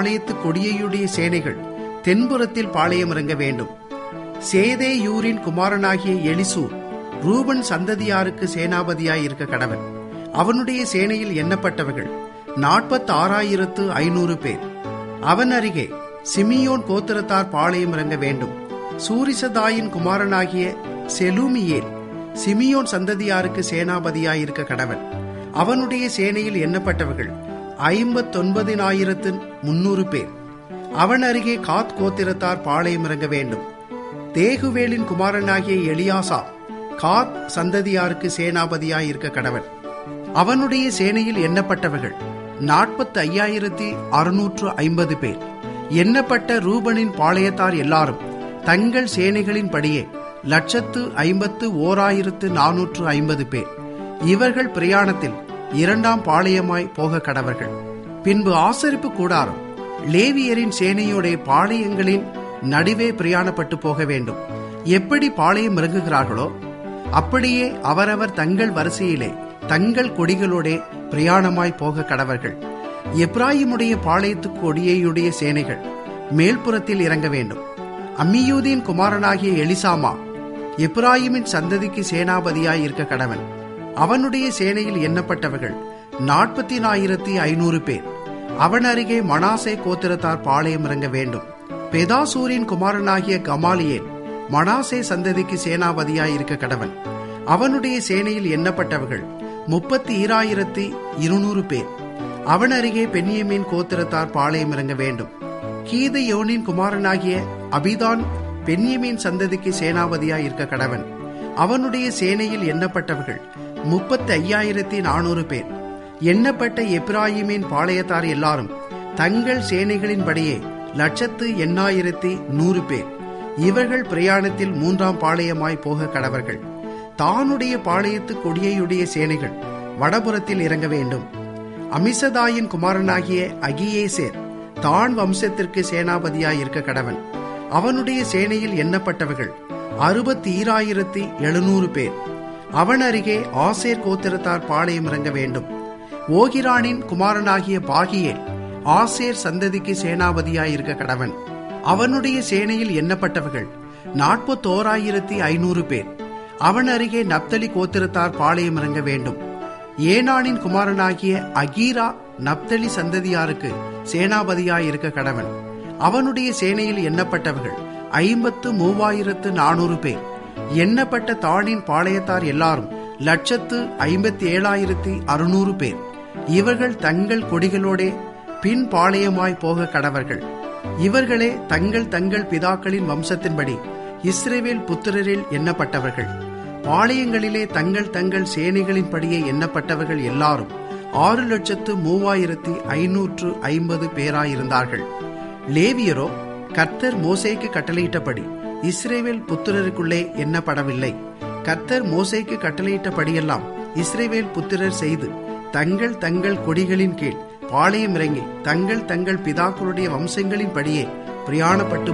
பாளையத்து கொடியையுடைய சேனைகள் தென்புறத்தில் பாளையம் இறங்க வேண்டும் சேதேயூரின் குமாரனாகிய எலிசூர் ரூபன் சந்ததியாருக்கு சேனாபதியாய் இருக்க கடவன் அவனுடைய சேனையில் எண்ணப்பட்டவர்கள் நாற்பத்தி ஆறாயிரத்து ஐநூறு பேர் அவன் அருகே சிமியோன் கோத்திரத்தார் பாளையம் இறங்க வேண்டும் சூரிசதாயின் குமாரனாகிய செலூமியேல் சிமியோன் சந்ததியாருக்கு சேனாபதியாய் இருக்க கடவன் அவனுடைய சேனையில் எண்ணப்பட்டவர்கள் ஐம்பத்தொன்பதினாயிரத்து முன்னூறு பேர் அவன் அருகே காத் கோத்திரத்தார் பாளையம் இறங்க வேண்டும் தேகுவேலின் குமாரனாகிய எலியாசா காத் சந்ததியாருக்கு சேனாபதியாய் இருக்க கடவன் அவனுடைய சேனையில் எண்ணப்பட்டவர்கள் நாற்பத்தி ஐயாயிரத்தி அறுநூற்று ஐம்பது பேர் எண்ணப்பட்ட ரூபனின் பாளையத்தார் எல்லாரும் தங்கள் சேனைகளின் படியே லட்சத்து ஐம்பத்து ஓராயிரத்து நானூற்று ஐம்பது பேர் இவர்கள் பிரயாணத்தில் இரண்டாம் பாளையமாய் போக கடவர்கள் பின்பு ஆசரிப்பு கூடாரம் லேவியரின் சேனையுடைய பாளையங்களின் நடுவே பிரயாணப்பட்டு போக வேண்டும் எப்படி பாளையம் இறங்குகிறார்களோ அப்படியே அவரவர் தங்கள் வரிசையிலே தங்கள் கொடிகளோடே பிரயாணமாய் போக கடவர்கள் எப்ராஹிமுடைய பாளையத்து கொடியையுடைய சேனைகள் மேல்புறத்தில் இறங்க வேண்டும் அம்மியூதின் குமாரனாகிய எலிசாமா எப்ராஹிமின் சந்ததிக்கு சேனாபதியாய் இருக்க கடவன் அவனுடைய சேனையில் எண்ணப்பட்டவர்கள் நாற்பத்தினாயிரத்தி ஐநூறு பேர் அவன் அருகே மனாசே கோத்திரத்தார் பாளையம் இறங்க வேண்டும் பெதாசூரின் குமாரனாகிய கமாலியேல் மனாசே சந்ததிக்கு சேனாபதியாய் இருக்க கடவன் அவனுடைய சேனையில் எண்ணப்பட்டவர்கள் முப்பத்தி ஈராயிரத்தி இருநூறு பேர் அவன் அருகே பென்னியமின் கோத்திரத்தார் பாளையம் இறங்க வேண்டும் கீத யோனின் குமாரனாகிய அபிதான் பென்னியமின் சந்ததிக்கு சேனாபதியாய் இருக்க கடவன் அவனுடைய சேனையில் எண்ணப்பட்டவர்கள் முப்பத்தி ஐயாயிரத்தி நானூறு பேர் எண்ணப்பட்ட எப்ராஹிமின் பாளையத்தார் எல்லாரும் தங்கள் சேனைகளின்படியே லட்சத்து எண்ணாயிரத்தி நூறு பேர் இவர்கள் பிரயாணத்தில் மூன்றாம் பாளையமாய் போக கடவர்கள் தானுடைய பாளையத்து கொடியையுடைய சேனைகள் வடபுறத்தில் இறங்க வேண்டும் அமிசதாயின் குமாரனாகிய அகியேசேர் தான் வம்சத்திற்கு சேனாபதியாய் இருக்க கடவன் அவனுடைய சேனையில் எண்ணப்பட்டவர்கள் அறுபத்தி ஈராயிரத்தி எழுநூறு பேர் அவன் அருகே ஆசேர் கோத்திரத்தார் பாளையம் இறங்க வேண்டும் ஓகிரானின் குமாரனாகிய பாகியேல் ஆசேர் சந்ததிக்கு சேனாபதியாய் இருக்க கடவன் அவனுடைய சேனையில் எண்ணப்பட்டவர்கள் நாற்பத்தோராயிரத்தி ஐநூறு பேர் அவன் அருகே நப்தலி கோத்திரத்தார் பாளையம் இறங்க வேண்டும் ஏனானின் குமாரனாகிய அகீரா நப்தலி சந்ததியாருக்கு சேனாபதியாய் இருக்க கடவன் அவனுடைய சேனையில் எண்ணப்பட்டவர்கள் ஐம்பத்து மூவாயிரத்து நானூறு பேர் எண்ணப்பட்ட தானின் பாளையத்தார் எல்லாரும் லட்சத்து ஐம்பத்தி ஏழாயிரத்தி அறுநூறு பேர் இவர்கள் தங்கள் கொடிகளோடே பின் பாளையமாய் போக கடவர்கள் இவர்களே தங்கள் தங்கள் பிதாக்களின் வம்சத்தின்படி இஸ்ரேவேல் புத்திரரில் எண்ணப்பட்டவர்கள் பாளையங்களிலே தங்கள் தங்கள் சேனைகளின்படியே எண்ணப்பட்டவர்கள் எல்லாரும் ஆறு லட்சத்து மூவாயிரத்தி ஐநூற்று ஐம்பது பேராயிருந்தார்கள் லேவியரோ கர்த்தர் மோசேக்கு கட்டளையிட்டபடி இஸ்ரேவேல் புத்திரருக்குள்ளே எண்ணப்படவில்லை கர்த்தர் மோசேக்கு கட்டளையிட்டபடியெல்லாம் இஸ்ரேவேல் புத்திரர் செய்து தங்கள் தங்கள் கொடிகளின் கீழ் பாளையம் இறங்கி தங்கள் தங்கள் பிதாக்களுடைய வம்சங்களின்படியே பிரயாணப்பட்டு